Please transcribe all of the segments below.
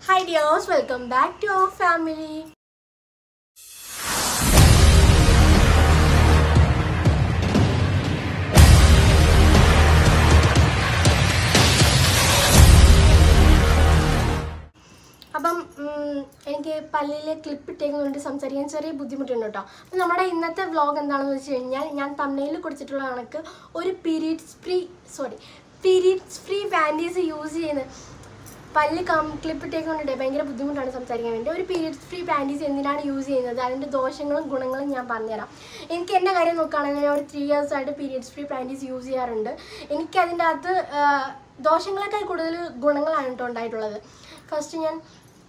Hi dears, welcome back to our family. അപ്പം ഉം, എനിക്ക് പല്ലിലെ ക്ലിപ്പ് ഇട്ടേക്കുന്നതുകൊണ്ട് സംസാരിക്കാൻ ചെറിയ ബുദ്ധിമുട്ടുണ്ട് കേട്ടോ അപ്പം നമ്മുടെ ഇന്നത്തെ വ്ളോഗ് എന്താണെന്ന് വെച്ച് കഴിഞ്ഞാൽ ഞാൻ തമിഴിൽ കൊടുത്തിട്ടുള്ള കണക്ക് ഒരു periods free sorry periods free panties use ചെയ്യുന്ന പല്ല് കം ക്ലിപ്പ് ഇട്ടേക്കൊണ്ടിട്ട് ഭയങ്കര ബുദ്ധിമുട്ടാണ് സംസാരിക്കാൻ വേണ്ടി ഒരു പീരീഡ്സ് ഫ്രീ പാൻറ്റീസ് എന്തിനാണ് യൂസ് ചെയ്യുന്നത് അതിൻ്റെ ദോഷങ്ങളും ഗുണങ്ങളും ഞാൻ പറഞ്ഞുതരാം എനിക്ക് എൻ്റെ കാര്യം നോക്കുകയാണെങ്കിൽ ഞാൻ ഒരു ത്രീ ഇയേഴ്സ് ആയിട്ട് പീരീഡ്സ് ഫ്രീ പാൻറ്റീസ് യൂസ് ചെയ്യാറുണ്ട് എനിക്ക് അതിൻ്റെ അകത്ത് ആ, ദോഷങ്ങളെക്കാൾ കൂടുതൽ ഗുണങ്ങളാണ് കേട്ടോ ഉണ്ടായിട്ടുള്ളത് ഫസ്റ്റ് ഞാൻ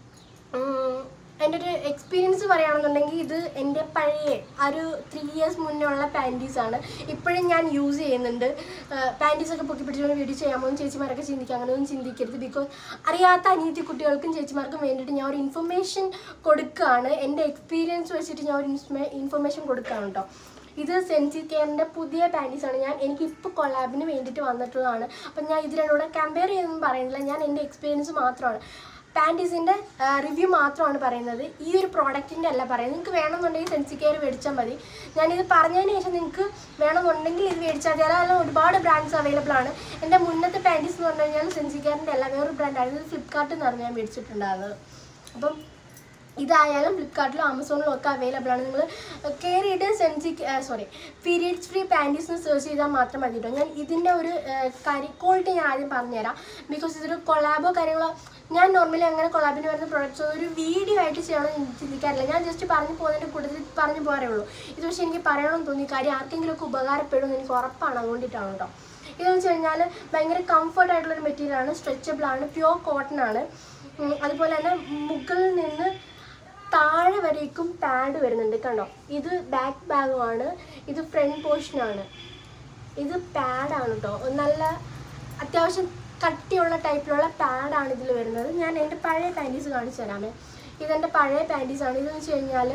ഉം, എൻ്റെ ഒരു എക്സ്പീരിയൻസ് പറയുകയാണെന്നുണ്ടെങ്കിൽ ഇത് എൻ്റെ പഴയ ആ ഒരു ത്രീ ഇയേഴ്സ് മുന്നേ ഉള്ള പാൻറ്റീസ് ആണ് ഇപ്പോഴും ഞാൻ യൂസ് ചെയ്യുന്നുണ്ട് പാൻറ്റീസ് ഒക്കെ പൊക്കി പിടിച്ചുകൊണ്ട് വീഡിയോ ചെയ്യാമോ എന്ന് ചേച്ചിമാരൊക്കെ ചിന്തിക്കുക അങ്ങനെയൊന്നും ചിന്തിക്കരുത് ബിക്കോസ് അറിയാത്ത അനിയത്തി കുട്ടികൾക്കും ചേച്ചിമാർക്കും വേണ്ടിയിട്ട് ഞാൻ ഒരു ഇൻഫർമേഷൻ കൊടുക്കുകയാണ് എൻ്റെ എക്സ്പീരിയൻസ് വെച്ചിട്ട് ഞാൻ ഒരു ഇൻഫർമേഷൻ കൊടുക്കുകയാണ് കേട്ടോ ഇത് സെൻസി കെയറിൻ്റെ പുതിയ പാൻറ്റീസ് ആണ് ഞാൻ എനിക്ക് ഇപ്പോൾ കൊളാബിന് വേണ്ടിയിട്ട് വന്നിട്ടുള്ളതാണ് അപ്പം ഞാൻ ഇത് രണ്ടുകൂടെ കമ്പയർ ചെയ്തൊന്നും പറയുന്നില്ല ഞാൻ എൻ്റെ എക്സ്പീരിയൻസ് മാത്രമാണ് പാൻറ്റീസിൻ്റെ റിവ്യൂ മാത്രമാണ് പറയുന്നത് ഈ ഒരു പ്രോഡക്റ്റിൻ്റെ അല്ല പറയുന്നത് നിങ്ങൾക്ക് വേണമെന്നുണ്ടെങ്കിൽ സെൻസി കെയർ മേടിച്ചാൽ മതി ഞാനിത് പറഞ്ഞതിന് ശേഷം നിങ്ങൾക്ക് വേണമെന്നുണ്ടെങ്കിൽ ഇത് മേടിച്ചാൽ മതി അതെല്ലാം ഒരുപാട് ബ്രാൻഡ്സ് അവൈലബിൾ ആണ് എൻ്റെ മുന്നത്തെ പാൻറ്റീസ് എന്ന് പറഞ്ഞു കഴിഞ്ഞാൽ സെൻസി കെയറിൻ്റെ അല്ല വേറൊരു ബ്രാൻഡാണ് ഇത് ഫ്ലിപ്കാർട്ടിൽ നിന്നാണ് ഞാൻ മേടിച്ചിട്ടുണ്ടായിരുന്നത് അപ്പം ഇതായാലും ഫ്ലിപ്കാർട്ടിലും ആമസോണിലും ഒക്കെ അവൈലബിൾ ആണ് നിങ്ങൾ കയറിയിട്ട് സെൻസി സോറി പീരിയഡ്സ് ഫ്രീ പാൻറ്റീസ് എന്ന് സെർച്ച് ചെയ്താൽ മാത്രം മതി കേട്ടോ ഞാൻ ഇതിൻ്റെ ഒരു കാര്യം ക്വാളിറ്റി ഞാൻ ആദ്യം പറഞ്ഞുതരാം ബിക്കോസ് ഇതൊരു കൊളാബോ കാര്യങ്ങളോ ഞാൻ നോർമലി അങ്ങനെ കൊളാബിന് വരുന്ന പ്രൊഡക്ട്സ് ഒരു വീഡിയോ ആയിട്ട് ചെയ്യണമെന്ന് എനിക്ക് ചിന്തിക്കാറില്ല ഞാൻ ജസ്റ്റ് പറഞ്ഞു പോകുന്നതിൻ്റെ കൂട്ടത്തിൽ പറഞ്ഞു പോകാറേ ഉള്ളൂ ഇത് പക്ഷേ എനിക്ക് പറയണമെന്ന് തോന്നി കാര്യം ആർക്കെങ്കിലുമൊക്കെ ഉപകാരപ്പെടുമെന്ന് എനിക്ക് ഉറപ്പാണ് അതുകൊണ്ടിട്ടാണ് കേട്ടോ ഇതെന്ന് വെച്ച് കഴിഞ്ഞാൽ ഭയങ്കര കംഫർട്ട് ആയിട്ടുള്ളൊരു മെറ്റീരിയലാണ് സ്ട്രെച്ചബിൾ ആണ് പ്യുവർ കോട്ടൺ ആണ് ഉം, അതുപോലെ തന്നെ മുകളിൽ നിന്ന് താഴെ വരേക്കും പാഡ് വരുന്നുണ്ട് കണ്ടോ ഇത് ബാക്ക് ബാഗുമാണ് ഇത് ഫ്രണ്ട് പോർഷനാണ് ഇത് പാഡാണ് കേട്ടോ നല്ല അത്യാവശ്യം കട്ടിയുള്ള ടൈപ്പിലുള്ള പാഡാണ് ഇതിൽ വരുന്നത് ഞാൻ എൻ്റെ പഴയ പാൻറ്റീസ് കാണിച്ചു തരാമേ ഇതെൻ്റെ പഴയ പാൻറ്റീസാണ് ഇതെന്ന് വെച്ച് കഴിഞ്ഞാൽ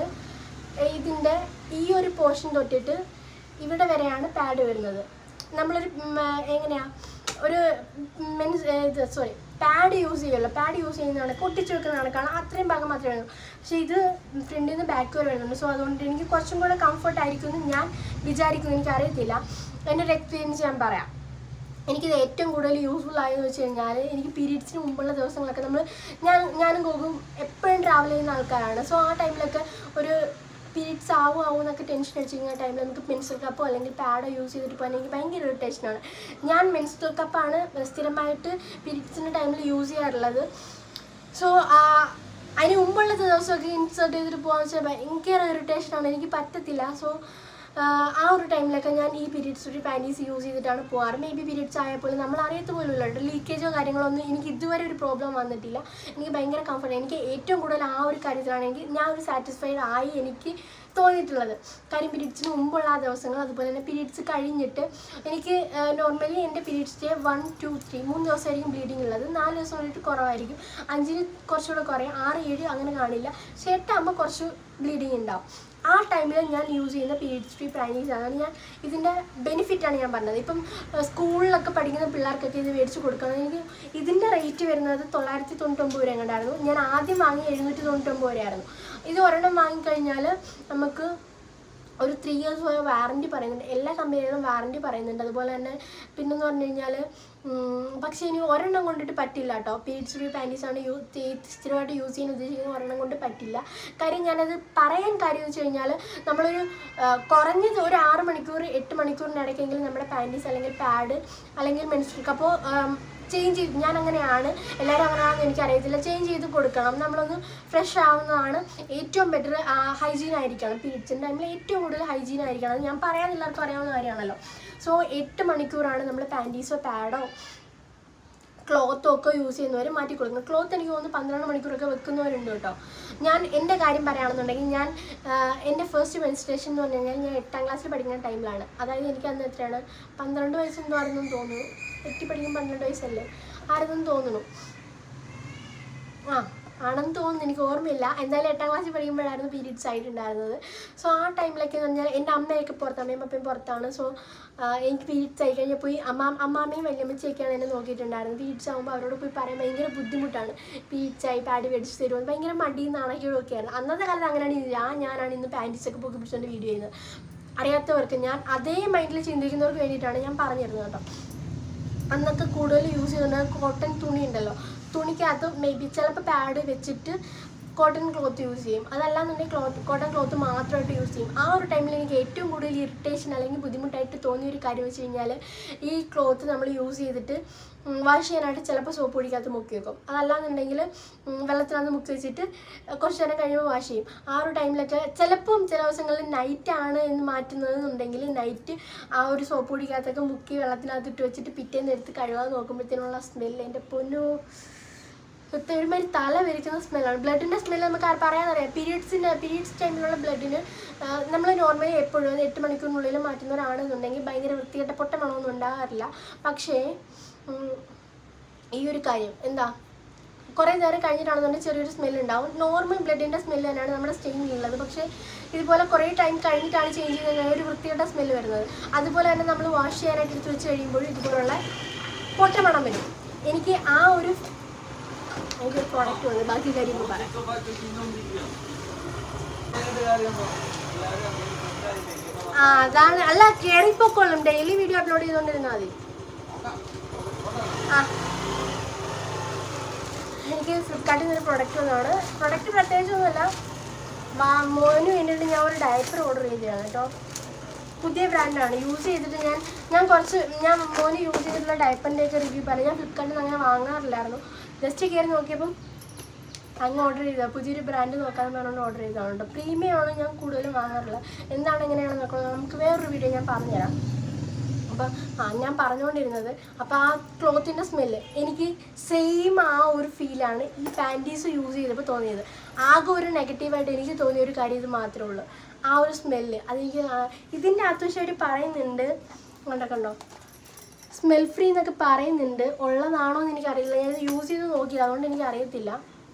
ഇതിൻ്റെ ഈ ഒരു പോർഷൻ തൊട്ടിട്ട് ഇവിടെ വരെയാണ് പാഡ് വരുന്നത് നമ്മളൊരു ഉം, എങ്ങനെയാ ഒരു മെൻസ് ഇത് സോറി പാഡ് യൂസ് ചെയ്യുമല്ലോ പാഡ് യൂസ് ചെയ്യുന്നതാണ് പൊട്ടിച്ച് വെക്കുന്ന കണക്കാണ് അത്രയും ഭാഗം മാത്രമേ വരുന്നു പക്ഷേ ഇത് ഫ്രണ്ടിൽ നിന്ന് ബാക്ക് വരെ വരുന്നുണ്ട് സോ അതുകൊണ്ട് എനിക്ക് കുറച്ചും കൂടെ കംഫർട്ട് ആയിരിക്കും എന്ന് ഞാൻ വിചാരിക്കുന്നു എനിക്കറിയത്തില്ല എൻ്റെ ഒരു എക്സ്പീരിയൻസ് ഞാൻ പറയാം എനിക്കിത് ഏറ്റവും കൂടുതൽ യൂസ്ഫുൾ ആയെന്ന് വെച്ച് കഴിഞ്ഞാൽ എനിക്ക് പീരീഡ്സിന് മുമ്പുള്ള ദിവസങ്ങളൊക്കെ നമ്മൾ ഞാൻ ഞാനും ഗോകും എപ്പോഴും ട്രാവൽ ചെയ്യുന്ന ആൾക്കാരാണ് സോ ആ ടൈമിലൊക്കെ ഒരു പീരീഡ്സ് ആവും ആവും എന്നൊക്കെ ടെൻഷൻ അടിച്ചിരിക്കുന്ന ടൈമിൽ നമുക്ക് മെൻസ്ട്രൽ കപ്പോ അല്ലെങ്കിൽ പാഡോ യൂസ് ചെയ്തിട്ട് പോകാൻ എനിക്ക് ഭയങ്കര ഒരു ടെൻഷനാണ് ഞാൻ മെൻസ്ട്രൽ കപ്പാണ് സ്ഥിരമായിട്ട് പീരീഡ്സിൻ്റെ ടൈമിൽ യൂസ് ചെയ്യാറുള്ളത് സോ അതിന് മുമ്പുള്ള ദിവസമൊക്കെ ഇൻസേർട്ട് ചെയ്തിട്ട് പോകാന്ന് വെച്ചാൽ ഭയങ്കര ഇറിറ്റേഷനാണ് എനിക്ക് പറ്റത്തില്ല സോ ആ ഒരു ടൈമിലൊക്കെ ഞാൻ ഈ പീരീഡ്സ് ഒരു പാൻറ്റീസ് യൂസ് ചെയ്തിട്ടാണ് പോകാറ് മേ ബി പീരീഡ്സ് ആയപ്പോൾ നമ്മൾ അറിയത്ത് പോലും ഇല്ല ലീക്കേജോ കാര്യങ്ങളോ ഒന്നും എനിക്ക് ഇതുവരെ ഒരു പ്രോബ്ലം വന്നിട്ടില്ല എനിക്ക് ഭയങ്കര കംഫർട്ട് എനിക്ക് ഏറ്റവും കൂടുതൽ ആ ഒരു കാര്യത്തിലാണ് എനിക്ക് ഞാൻ ഒരു സാറ്റിസ്ഫൈഡ് ആയി എനിക്ക് തോന്നിയിട്ടുള്ളത് കാര്യം പീരീഡ്സിന് മുമ്പുള്ള ആ ദിവസങ്ങൾ അതുപോലെ തന്നെ പീരീഡ്സ് കഴിഞ്ഞിട്ട് എനിക്ക് നോർമലി എൻ്റെ periods day one two three മൂന്ന് ദിവസമായിരിക്കും ബ്ലീഡിങ് ഉള്ളത് നാല് ദിവസം കഴിഞ്ഞിട്ട് കുറവായിരിക്കും അഞ്ചിന് കുറച്ചുകൂടെ കുറയും ആറ് ഏഴ് അങ്ങനെ കാണില്ല പക്ഷേ എട്ടാകുമ്പോൾ കുറച്ച് ബ്ലീഡിങ് ഉണ്ടാവും ആ ടൈമിൽ ഞാൻ യൂസ് ചെയ്യുന്ന പീരീഡ്സ് ഫ്രീ പ്രാക്ടീസ് ആണ് ഞാൻ ഇതിൻ്റെ ബെനിഫിറ്റാണ് ഞാൻ പറഞ്ഞത് ഇപ്പം ഏഹ്, സ്കൂളിലൊക്കെ പഠിക്കുന്ന പിള്ളേർക്കൊക്കെ ഇത് മേടിച്ച് കൊടുക്കണം എനിക്ക് ഇതിൻ്റെ റേറ്റ് വരുന്നത് തൊള്ളായിരത്തി തൊണ്ണൂറ്റൊമ്പത് വരെ കണ്ടായിരുന്നു ഞാൻ ആദ്യം വാങ്ങി എഴുന്നൂറ്റി തൊണ്ണൂറ്റൊമ്പത് വരെയായിരുന്നു ഇത് ഒരെണ്ണം വാങ്ങിക്കഴിഞ്ഞാൽ നമുക്ക് ഒരു ത്രീ ഇയേഴ്സ് പോയ വാറൻറ്റി പറയുന്നുണ്ട് എല്ലാ കമ്പനികളും വാറൻറ്റി പറയുന്നുണ്ട് അതുപോലെ തന്നെ പിന്നെന്ന് പറഞ്ഞു കഴിഞ്ഞാൽ പക്ഷേ ഇനി ഒരെണ്ണം കൊണ്ടിട്ട് പറ്റില്ല കേട്ടോ പീരീഡ്സ് ഫ്രീ പാൻറ്റീസാണ് യൂ സ്ഥിരമായിട്ട് യൂസ് ചെയ്യാൻ ഉദ്ദേശിക്കുന്ന ഒരെണ്ണം കൊണ്ട് പറ്റില്ല കാര്യം ഞാനത് പറയാൻ കാര്യം എന്ന് വെച്ച് കഴിഞ്ഞാൽ നമ്മളൊരു ആ, കുറഞ്ഞത് ഒരു ആറ് മണിക്കൂർ എട്ട് മണിക്കൂറിൻ്റെ ഇടയ്ക്കെങ്കിലും നമ്മുടെ പാൻറ്റീസ് അല്ലെങ്കിൽ പാഡ് അല്ലെങ്കിൽ മെൻസ്ട്രൽ അപ്പോൾ ചേഞ്ച് ചെയ്ത് ഞാൻ അങ്ങനെയാണ് എല്ലാവരും അങ്ങനെയാണെന്ന് എനിക്കറിയത്തില്ല ചേഞ്ച് ചെയ്ത് കൊടുക്കണം നമ്മളൊന്ന് ഫ്രഷ് ആവുന്നതാണ് ഏറ്റവും ബെറ്റർ ഹൈജീൻ ആയിരിക്കണം പീരീഡ്സിൻ്റെ ടൈമിൽ ഏറ്റവും കൂടുതൽ ഹൈജീൻ ആയിരിക്കണം അത് ഞാൻ പറയാൻ എല്ലാവർക്കും അറിയാവുന്ന കാര്യമാണല്ലോ സോ എട്ട് മണിക്കൂറാണ് നമ്മൾ പാൻറ്റീസോ പാഡോ ക്ലോത്തോ ഒക്കെ യൂസ് ചെയ്യുന്നവർ മാറ്റി കൊടുക്കുന്നത് ക്ലോത്ത് എനിക്ക് തോന്നുന്നു പന്ത്രണ്ട് മണിക്കൂറൊക്കെ വെക്കുന്നവരുണ്ട് കേട്ടോ ഞാൻ എൻ്റെ കാര്യം പറയുകയാണെന്നുണ്ടെങ്കിൽ ഞാൻ ആഹ്, എൻ്റെ ഫസ്റ്റ് മെൻസ്ട്രേഷൻ എന്ന് പറഞ്ഞു കഴിഞ്ഞാൽ ഞാൻ എട്ടാം ക്ലാസ്സിൽ പഠിക്കുന്ന ടൈമിലാണ് അതായത് എനിക്ക് അന്ന് എത്രയാണ് പന്ത്രണ്ട് വയസ്സെന്തോ ആയിരുന്നെന്ന് തോന്നുന്നു എട്ടി പഠിക്കും പന്ത്രണ്ട് വയസ്സല്ലേ ആയിരുന്നെന്ന് തോന്നുന്നു ആ ആണെന്ന് തോന്നുന്നു എനിക്ക് ഓർമ്മയില്ല എന്തായാലും എട്ടാം ക്ലാസ്സിൽ പഠിക്കുമ്പോഴായിരുന്നു പീരീഡ്സ് ആയിട്ടുണ്ടായിരുന്നത് സോ ആ ടൈമിലൊക്കെ എന്ന് പറഞ്ഞാൽ എൻ്റെ അമ്മയൊക്കെ പുറത്ത് അമ്മയും പപ്പയും പുറത്താണ് സോ എനിക്ക് പീരീഡ്സ് ആയി കഴിഞ്ഞാൽ പോയി അമ്മ അമ്മാമ്മയും വല്യമ്മച്ചയൊക്കെയാണ് എന്നെ നോക്കിയിട്ടുണ്ടായിരുന്നത് പീരീഡ്സ് ആകുമ്പോൾ അവരോട് പോയി പറയാൻ ഭയങ്കര ബുദ്ധിമുട്ടാണ് പീരീഡ്സ് ആയി പാഡ് മേടിച്ച് തരുമെന്ന് ഭയങ്കര മടിയും നാണക്കേടും ഒക്കെയാണ് അന്നത്തെ കാലത്ത് അങ്ങനെയാണ് ഇത് ഞാൻ ഞാനാണ് ഇന്ന് പാൻറ്റീസൊക്കെ പൊക്കി പിടിച്ചുകൊണ്ട് വീഡിയോ ചെയ്യുന്നത് അറിയാത്തവർക്ക് ഞാൻ അതേ മൈൻഡിൽ ചിന്തിക്കുന്നവർക്ക് വേണ്ടിയിട്ടാണ് ഞാൻ പറഞ്ഞിരുന്നത് കേട്ടോ അന്നൊക്കെ കൂടുതൽ യൂസ് ചെയ്യുന്നത് കോട്ടൺ തുണി ഉണ്ടല്ലോ തുണിക്കകത്ത് മേ ബി ചിലപ്പോൾ പാഡ് വെച്ചിട്ട് കോട്ടൺ ക്ലോത്ത് യൂസ് ചെയ്യും അതല്ലാന്നുണ്ടെങ്കിൽ ക്ലോത്ത് കോട്ടൺ ക്ലോത്ത് മാത്രമായിട്ട് യൂസ് ചെയ്യും ആ ഒരു ടൈമിൽ എനിക്ക് ഏറ്റവും കൂടുതൽ ഇറിറ്റേഷൻ അല്ലെങ്കിൽ ബുദ്ധിമുട്ടായിട്ട് തോന്നിയ ഒരു കാര്യം വെച്ച് കഴിഞ്ഞാൽ ഈ ക്ലോത്ത് നമ്മൾ യൂസ് ചെയ്തിട്ട് വാഷ് ചെയ്യാനായിട്ട് ചിലപ്പോൾ സോപ്പ് പൊടിക്കകത്ത് മുക്കി വെക്കും അതല്ലാന്നുണ്ടെങ്കിൽ വെള്ളത്തിനകത്ത് മുക്കി വെച്ചിട്ട് കുറച്ച് നേരം കഴിയുമ്പോൾ വാഷ് ചെയ്യും ആ ഒരു ടൈമിലൊക്കെ ചിലപ്പം ചില ദിവസങ്ങളിൽ നൈറ്റ് ആണ് എന്ന് മാറ്റുന്നതെന്നുണ്ടെങ്കിൽ നൈറ്റ് ആ ഒരു സോപ്പ് പൊടിക്കകത്തൊക്കെ മുക്കി വെള്ളത്തിനകത്ത് ഇട്ട് വെച്ചിട്ട് പിറ്റേന്ന് എടുത്ത് കഴുകാൻ നോക്കുമ്പോഴത്തേനുള്ള സ്മെല്ല് എൻ്റെ പൊന്നു സത്യം ഒരുമാതിരി തല വരിക്കുന്ന സ്മെല്ലാണ് ബ്ലഡിൻ്റെ സ്മെല്ല് നമുക്ക് ആ- പറയാനറിയാം പീരീഡ്സിൻ്റെ പീരീഡ്സ് ടൈമിലുള്ള ബ്ലഡിന് നമ്മൾ നോർമലി എപ്പോഴും എട്ട് മണിക്കൂറിനുള്ളിൽ മാറ്റുന്നവരാണെന്നുണ്ടെങ്കിൽ ഭയങ്കര വൃത്തികെട്ട പൊട്ട മണമൊന്നും ഉണ്ടാകാറില്ല പക്ഷേ ഉം, ഈ ഒരു കാര്യം എന്താ കുറേ നേരം കഴിഞ്ഞിട്ടാണെന്നുണ്ടെങ്കിൽ ചെറിയൊരു സ്മെല്ല് ഉണ്ടാവും നോർമൽ ബ്ലഡിൻ്റെ സ്മെല്ല് തന്നെയാണ് നമ്മുടെ സ്റ്റെയിനിലുള്ളത് പക്ഷേ ഇതുപോലെ കുറേ ടൈം കഴിഞ്ഞിട്ടാണ് ചേഞ്ച് ചെയ്ത് കഴിഞ്ഞാൽ ഒരു വൃത്തികെട്ട സ്മെല്ല് വരുന്നത് അതുപോലെ തന്നെ നമ്മൾ വാഷ് ചെയ്യാനായിട്ട് എടുത്ത് വെച്ച് കഴിയുമ്പോഴും ഇതുപോലുള്ള പൊട്ട മണം വരും എനിക്ക് ആ ഒരു എനിക്കൊരു പ്രോഡക്റ്റ് വന്നു ബാക്കി കാര്യങ്ങൾ പറയാം ആ അതാണ് അല്ല കയറിപ്പോക്കോളും ഡെയിലി വീഡിയോ അപ്ലോഡ് ചെയ്തുകൊണ്ടിരുന്നാൽ മതി ആ എനിക്ക് ഫ്ലിപ്കാർട്ടിൽ നിന്ന് ഒരു പ്രൊഡക്റ്റ് വന്നതാണ് പ്രൊഡക്റ്റ് പ്രത്യേകിച്ചൊന്നുമല്ല വാ- മോന് വേണ്ടിയിട്ട് ഞാൻ ഒരു ഡയപ്പർ ഓർഡർ ചെയ്തതാണ് കേട്ടോ പുതിയ ബ്രാൻഡാണ് യൂസ് ചെയ്തിട്ട് ഞാൻ ഞാൻ കുറച്ച് ഞാൻ മോന് യൂസ് ചെയ്തിട്ടുള്ള ഡയപ്പറിൻ്റെയൊക്കെ റിവ്യൂ പറയാം ഞാൻ ഫ്ലിപ്കാർട്ടിൽ നിന്ന് അങ്ങനെ വാങ്ങാറില്ലായിരുന്നു ജസ്റ്റ് കയറി നോക്കിയപ്പം അങ്ങ് ഓർഡർ ചെയ്താൽ പുതിയൊരു ബ്രാൻഡ് നോക്കാമെന്ന് പറഞ്ഞുകൊണ്ട് ഓർഡർ ചെയ്തതാണ് കേട്ടോ പ്രീമിയം ആണ് ഞാൻ കൂടുതലും വാങ്ങാറില്ല എന്താണ് എങ്ങനെയാണെന്ന് നോക്കുന്നത് നമുക്ക് വേറൊരു വീഡിയോ ഞാൻ പറഞ്ഞുതരാം അപ്പം ആ ഞാൻ പറഞ്ഞുകൊണ്ടിരുന്നത് അപ്പോൾ ആ ക്ലോത്തിൻ്റെ സ്മെല്ല് എനിക്ക് സെയിം ആ ഒരു ഫീലാണ് ഈ പാൻറ്റീസ് യൂസ് ചെയ്തപ്പോൾ തോന്നിയത് ആകെ ഒരു നെഗറ്റീവായിട്ട് എനിക്ക് തോന്നിയ ഒരു കാര്യം ഇത് മാത്രമേ ഉള്ളൂ ആ ഒരു സ്മെല്ല് അതെനിക്ക് ആ- ഇതിൻ്റെ അത്യാവശ്യം അവർ പറയുന്നുണ്ട് കണ്ടോ കണ്ടോ സ്മെൽ ഫ്രീ എന്നൊക്കെ പറയുന്നുണ്ട് ഉള്ളതാണോ എന്ന് എനിക്കറിയില്ല ഞാൻ യൂസ് ചെയ്ത് നോക്കിയില്ല അതുകൊണ്ട് എനിക്ക് അറിയത്തില്ല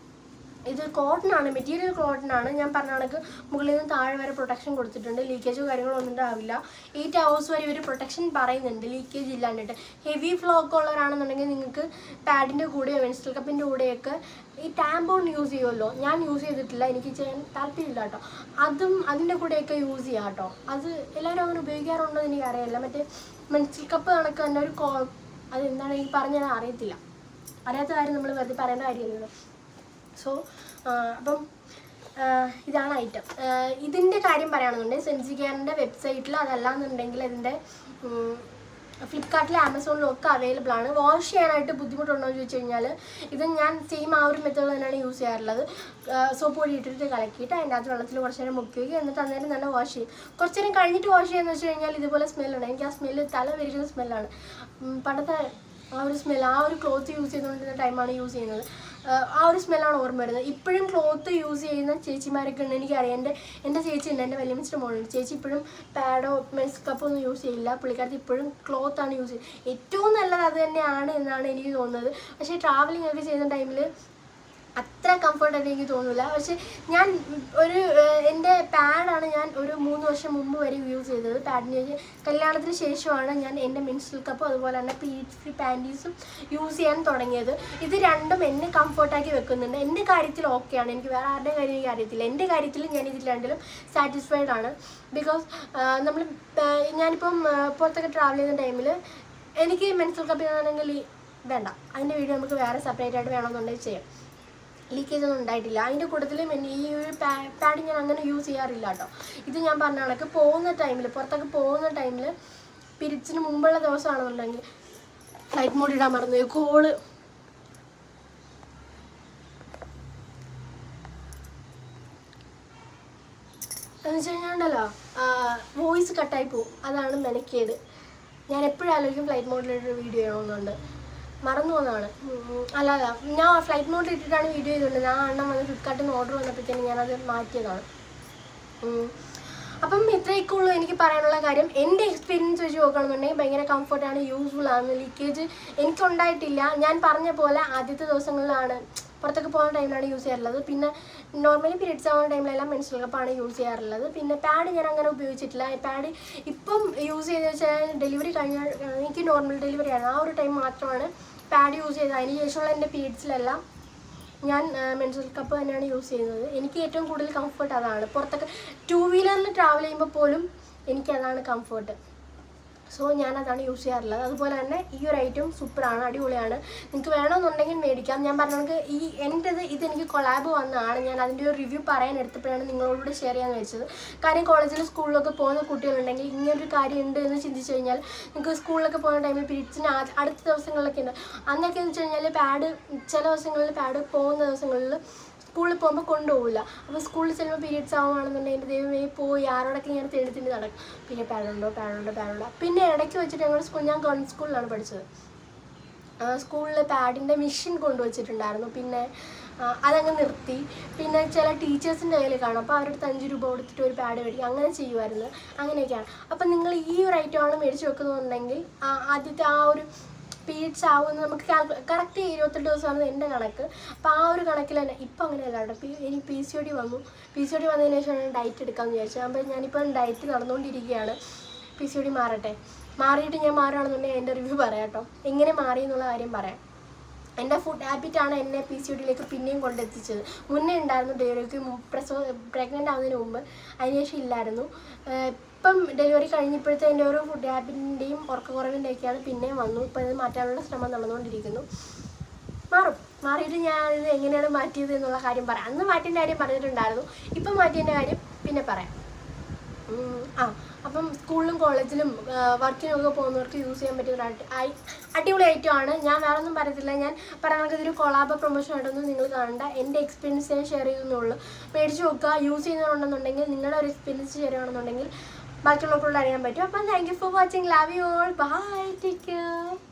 ഇത് കോട്ടൺ ആണ് മെറ്റീരിയൽ കോട്ടൺ ആണ് ഞാൻ പറഞ്ഞ കണക്ക് മുകളിൽ നിന്ന് താഴെ വരെ പ്രൊട്ടക്ഷൻ കൊടുത്തിട്ടുണ്ട് ലീക്കേജോ കാര്യങ്ങളോ ഒന്നും ഉണ്ടാവില്ല എയ്റ്റ് ഹവേഴ്സ് വരെ ഒരു പ്രൊട്ടക്ഷൻ പറയുന്നുണ്ട് ലീക്കേജ് ഇല്ലാണ്ടിട്ട് ഹെവി ഫ്ലോ ഒക്കെ ഉള്ളവരാണെന്നുണ്ടെങ്കിൽ നിങ്ങൾക്ക് പാഡിൻ്റെ കൂടെയോ മെൻസ്ട്രൽ കപ്പിൻ്റെ കൂടെയൊക്കെ ഈ ടാമ്പോൺ യൂസ് ചെയ്യുമല്ലോ ഞാൻ യൂസ് ചെയ്തിട്ടില്ല എനിക്ക് ചെയ്യാൻ താല്പര്യമില്ല കേട്ടോ അതും അതിൻ്റെ കൂടെയൊക്കെ യൂസ് ചെയ്യാം കേട്ടോ അത് എല്ലാവരും അങ്ങനെ ഉപയോഗിക്കാറുണ്ടോ എന്ന് എനിക്കറിയില്ല മറ്റേ മെൻസ്ട്രൽ കപ്പ് കണക്ക് തന്നെ ഒരു കോ അതെന്താണ് എനിക്ക് പറഞ്ഞത് അറിയത്തില്ല അറിയാത്ത കാര്യം നമ്മൾ വെറുതെ പറയേണ്ട കാര്യമില്ലല്ലോ സോ അപ്പം ആ, ഇതാണ് ഐറ്റം ഇതിൻ്റെ കാര്യം പറയുകയാണെന്നുണ്ടെങ്കിൽ സെൻസി കെയറിൻ്റെ വെബ്സൈറ്റിൽ അതല്ലാന്നുണ്ടെങ്കിൽ ഇതിൻ്റെ ഫ്ലിപ്കാർട്ടിലും ആമസോണിലും ഒക്കെ അവൈലബിൾ ആണ് വാഷ് ചെയ്യാനായിട്ട് ബുദ്ധിമുട്ടുണ്ടോ എന്ന് ചോദിച്ചു കഴിഞ്ഞാൽ ഇത് ഞാൻ സെയിം ആ ഒരു മെത്തേഡ് തന്നെയാണ് യൂസ് ചെയ്യാറുള്ളത് സോപ്പ് പൊടി ഇട്ടിട്ട് കലക്കിയിട്ട് അതിൻ്റെ അകത്ത് വെള്ളത്തിൽ കുറച്ച് നേരം മുക്കി വയ്ക്കുക എന്നിട്ട് അന്നേരം തന്നെ വാഷ് ചെയ്യും കുറച്ച് നേരം കഴിഞ്ഞിട്ട് വാഷ് ചെയ്യാന്ന് വെച്ച് കഴിഞ്ഞാൽ ഇതുപോലെ സ്മെല്ലാണ് എനിക്ക് ആ സ്മെല്ല് തല വരിക്കുന്ന സ്മെല്ലാണ് പണ്ടത്തെ ആ ഒരു സ്മെൽ ആ ഒരു ക്ലോത്ത് യൂസ് ചെയ്തുകൊണ്ടിരുന്ന ടൈമാണ് യൂസ് ചെയ്യുന്നത് ആഹ് ആ ഒരു സ്മെല്ലാണ് ഓർമ്മ വരുന്നത് ഇപ്പോഴും ക്ലോത്ത് യൂസ് ചെയ്യുന്ന ചേച്ചിമാരൊക്കെ ഉണ്ട് എനിക്കറിയാം എൻ്റെ എൻ്റെ ചേച്ചി ഉണ്ട് എൻ്റെ വലിയമ്മച്ചിൻ്റെ മോളുണ്ട് ചേച്ചി ഇപ്പോഴും പാഡോ മെൻസ് കപ്പോ ഒന്നും യൂസ് ചെയ്യില്ല പുള്ളിക്കാരത്തി ഇപ്പോഴും ക്ലോത്താണ് യൂസ് ചെയ്യുന്നത് ഏറ്റവും നല്ലത് അത് തന്നെയാണ് എന്നാണ് എനിക്ക് തോന്നുന്നത് പക്ഷേ ട്രാവലിംഗ് ഒക്കെ ചെയ്യുന്ന ടൈമിൽ അത്ര കംഫർട്ടായിട്ട് എനിക്ക് തോന്നില്ല പക്ഷെ ഞാൻ ഒരു ഏഹ്, എൻ്റെ പാഡാണ് ഞാൻ ഒരു മൂന്ന് വർഷം മുമ്പ് വരെ യൂസ് ചെയ്തത് പാഡിന് കല്യാണത്തിന് ശേഷമാണ് ഞാൻ എൻ്റെ മെൻസ്ട്രൽ കപ്പും അതുപോലെ തന്നെ പീച്ച് ഫ്രീ പാൻറ്റീസും യൂസ് ചെയ്യാൻ തുടങ്ങിയത് ഇത് രണ്ടും എന്നെ കംഫർട്ടാക്കി വെക്കുന്നുണ്ട് എൻ്റെ കാര്യത്തിൽ ഓക്കെയാണ് എനിക്ക് വേറെ ആരുടെ കാര്യം എനിക്ക് അറിയത്തില്ല എൻ്റെ കാര്യത്തിൽ ഞാൻ ഇതിൽ രണ്ടിലും സാറ്റിസ്ഫൈഡ് ആണ് ബിക്കോസ് നമ്മൾ ഞാനിപ്പം ആ, പുറത്തൊക്കെ ട്രാവൽ ചെയ്യുന്ന ടൈമിൽ എനിക്ക് മെൻസ്ട്രൽ കപ്പ് ചെയ്യുകയാണെങ്കിൽ വേണ്ട അതിൻ്റെ വീഡിയോ നമുക്ക് വേറെ സെപ്പറേറ്റ് ആയിട്ട് വേണമെന്നുണ്ടെങ്കിൽ ചെയ്യാം ലീക്കേജ് ഒന്നും ഉണ്ടായിട്ടില്ല അതിൻ്റെ കൂട്ടത്തിൽ ഈ ഒരു പാഡ് ഞാൻ അങ്ങനെ യൂസ് ചെയ്യാറില്ല കേട്ടോ ഇത് ഞാൻ പറഞ്ഞ കണക്ക് പോകുന്ന ടൈമിൽ പുറത്തൊക്കെ പോകുന്ന ടൈമിൽ പിരിച്ചിന് മുമ്പുള്ള ദിവസമാണെന്നുണ്ടെങ്കിൽ ഫ്ലൈറ്റ് മോഡ് ഇടാൻ മറന്നു കോള് എന്ന് വെച്ച് കഴിഞ്ഞാൽ ഉണ്ടല്ലോ വോയിസ് കട്ടായി പോവും അതാണ് മെനക്കേട് ഞാൻ എപ്പോഴും ആലോചിക്കും ഫ്ലൈറ്റ് മോഡിലിട്ട് വീഡിയോ ചെയ്യണമെന്നുണ്ട് മറന്നു പോകുന്നതാണ് ഉം, അല്ലാതെ ഞാൻ ഫ്ലൈറ്റ് മോഡിൽ ഇട്ടിട്ടാണ് വീഡിയോ ചെയ്തിട്ടുണ്ട് ഞാൻ അണ്ണം വന്ന് ഫ്ലിപ്കാർട്ടിൽ നിന്ന് ഓർഡർ വന്നപ്പോഴത്തേനും ഞാനത് മാറ്റിയതാണ് ഉം. അപ്പം ഇത്രയൊക്കെ ഉള്ളൂ എനിക്ക് പറയാനുള്ള കാര്യം എൻ്റെ എക്സ്പീരിയൻസ് വെച്ച് നോക്കുകയാണെന്നുണ്ടെങ്കിൽ ഭയങ്കര കംഫർട്ടാണ് യൂസ്ഫുൾ ആണ് ലീക്കേജ് എനിക്കുണ്ടായിട്ടില്ല ഞാൻ പറഞ്ഞ പോലെ ആദ്യത്തെ ദിവസങ്ങളിലാണ് പുറത്തൊക്കെ പോകുന്ന ടൈമിലാണ് യൂസ് ചെയ്യാറുള്ളത് പിന്നെ നോർമലി പീരീഡ്സ് ആവുന്ന ടൈമിലെല്ലാം മെൻസ്ട്രൽ കപ്പാണ് യൂസ് ചെയ്യാറുള്ളത് പിന്നെ പാഡ് ഞാൻ അങ്ങനെ ഉപയോഗിച്ചിട്ടില്ല പാഡ് ഇപ്പം യൂസ് ചെയ്തെന്ന് വെച്ചാൽ ഡെലിവറി കഴിഞ്ഞ എനിക്ക് നോർമൽ ഡെലിവറി ആണ് ആ ഒരു ടൈം മാത്രമാണ് പാഡ് യൂസ് ചെയ്തത് അതിന് ശേഷമുള്ള എൻ്റെ പീരീഡ്സിലെല്ലാം ഞാൻ മെൻസ്ട്രൽ കപ്പ് തന്നെയാണ് യൂസ് ചെയ്യുന്നത് എനിക്ക് ഏറ്റവും കൂടുതൽ കംഫർട്ട് അതാണ് പുറത്തൊക്കെ ടൂ വീലറിൽ ട്രാവൽ ചെയ്യുമ്പോൾ പോലും എനിക്ക് അതാണ് കംഫർട്ട് സോ ഞാൻ അതാണ് യൂസ് ചെയ്യാറുള്ളത് അതുപോലെ തന്നെ ഈ ഒരു ഐറ്റം സൂപ്പറാണ് അടിപൊളിയാണ് നിങ്ങൾക്ക് വേണമെന്നുണ്ടെങ്കിൽ മേടിക്കാം ഞാൻ പറഞ്ഞ കണക്ക് ഈ എൻ്റെത് ഇതെനിക്ക് കൊളാബ് വന്നതാണ് ഞാൻ അതിൻ്റെ ഒരു റിവ്യൂ പറയാൻ എടുത്തപ്പോഴാണ് നിങ്ങളോട് ഷെയർ ചെയ്യാൻ വെച്ചത് കാര്യം കോളേജിലും സ്കൂളിലൊക്കെ പോകുന്ന കുട്ടികളുണ്ടെങ്കിൽ ഇങ്ങനൊരു കാര്യം ഉണ്ട് എന്ന് ചിന്തിച്ചു കഴിഞ്ഞാൽ നിങ്ങൾക്ക് സ്കൂളിലൊക്കെ പോകുന്ന ടൈമിൽ പീരീഡ്സിന് അടുത്ത ദിവസങ്ങളിലൊക്കെ ഉണ്ട് അന്നൊക്കെ എന്ന് വെച്ച് കഴിഞ്ഞാൽ പാഡ് ചില ദിവസങ്ങളിൽ പാഡ് പോകുന്ന ദിവസങ്ങളിൽ സ്കൂളിൽ പോകുമ്പോൾ കൊണ്ടുപോകില്ല അപ്പോൾ സ്കൂളിൽ ചെല്ലുമ്പോൾ പീരീഡ്സ് ആവുകയാണെന്നുണ്ടെങ്കിൽ എൻ്റെ ദൈവമേ പോയി ആരോടൊക്കെ ഇങ്ങനെ തേടി തേടി നടക്കും പിന്നെ പാടുണ്ടോ പാടുണ്ടോ പാടുണ്ടോ പിന്നെ ഇടയ്ക്ക് വെച്ചിട്ട് ഞങ്ങൾ സ്കൂൾ ഞാൻ ഗവൺമെൻറ് സ്കൂളിലാണ് പഠിച്ചത് സ്കൂളിൽ പാഡിൻ്റെ മെഷീൻ കൊണ്ടുവച്ചിട്ടുണ്ടായിരുന്നു പിന്നെ ആ, അതങ്ങ് നിർത്തി പിന്നെ ചില ടീച്ചേഴ്സിൻ്റെ കയ്യിൽ കാണും അപ്പോൾ അവരുടെ അടുത്ത് അഞ്ച് രൂപ കൊടുത്തിട്ട് ഒരു പാഡ് മേടിക്കും അങ്ങനെ ചെയ്യുമായിരുന്നു അങ്ങനെയൊക്കെയാണ് അപ്പം നിങ്ങൾ ഈ ഒരു ഐറ്റമാണ് മേടിച്ച് വെക്കുന്നുണ്ടെങ്കിൽ ആ, ആദ്യത്തെ ആ ഒരു പീരീഡ്സ് ആവുമെന്ന് നമുക്ക് കറക്റ്റ് ഇരുപത്തെട്ട് ദിവസമാണ് എൻ്റെ കണക്ക് അപ്പോൾ ആ ഒരു കണക്കിൽ തന്നെ ഇപ്പം അങ്ങനെയല്ല കേട്ടോ പി എനിക്ക് പി സി ഒ ഡി വന്നു പി സി ഒ ഡി വന്നതിന് ശേഷമാണ് ഞാൻ ഡയറ്റ് എടുക്കാമെന്ന് വിചാരിച്ചത് അപ്പോൾ ഞാനിപ്പം ഡയറ്റ് നടന്നുകൊണ്ടിരിക്കുകയാണ് പി സി ഒ ഡി മാറട്ടെ മാറിയിട്ട് ഞാൻ മാറുകയാണെന്നുണ്ടെങ്കിൽ എൻ്റെ റിവ്യൂ പറയാം കേട്ടോ എങ്ങനെ മാറി എന്നുള്ള കാര്യം പറയാം എൻ്റെ ഫുഡ് ഹാബിറ്റാണ് എന്നെ പി സി ഡിയിലേക്ക് പിന്നെയും കൊണ്ടെത്തിച്ചത് മുന്നേ ഉണ്ടായിരുന്നു ഡെലിവറിക്ക് പ്രസവ പ്രഗ്നൻ്റ് ആവുന്നതിന് മുമ്പ് അതിനുശേഷം ഇല്ലായിരുന്നു ഏഹ് ഇപ്പം ഡെലിവറി കഴിഞ്ഞപ്പോഴത്തെ എൻ്റെ ഓരോ ഫുഡ് ഹാബിറ്റിൻ്റെയും ഉറക്കക്കുറവിൻ്റെയൊക്കെയാണ് പിന്നെയും വന്നു ഇപ്പം ഇത് മാറ്റാനുള്ള ശ്രമം നടന്നുകൊണ്ടിരിക്കുന്നു മാറും മാറിയിട്ട് ഞാൻ ഇത് എങ്ങനെയാണ് മാറ്റിയത് എന്നുള്ള കാര്യം പറയാം അന്ന് മാറ്റിൻ്റെ കാര്യം പറഞ്ഞിട്ടുണ്ടായിരുന്നു ഇപ്പം മാറ്റിയതിൻ്റെ കാര്യം പിന്നെ പറയാം ഉം, ആ അപ്പം സ്കൂളിലും കോളേജിലും വർക്കിനൊക്കെ പോകുന്നവർക്ക് യൂസ് ചെയ്യാൻ പറ്റിയ ഒരു അടി- ഐ- അടിപൊളി ഐറ്റം ആണ് ഞാൻ വേറെ ഒന്നും പറയത്തില്ല ഞാൻ പറയുന്നത് ഇതൊരു കൊളാബ പ്രൊമോഷൻ ആയിട്ടൊന്നും നിങ്ങൾ കാണണ്ട എൻ്റെ എക്സ്പീരിയൻസ് ഞാൻ ഷെയർ ചെയ്യുന്നുള്ളൂ മേടിച്ച് നോക്കുക യൂസ് ചെയ്യുന്നുണ്ടെന്നുണ്ടെങ്കിൽ നിങ്ങളുടെ ഒരു എക്സ്പീരിയൻസ് ഷെയർ ചെയ്യണമെന്നുണ്ടെങ്കിൽ ബാക്കിയുള്ളവർക്കൂടെ അറിയാൻ പറ്റും അപ്പം thank you for watching love you all bye take care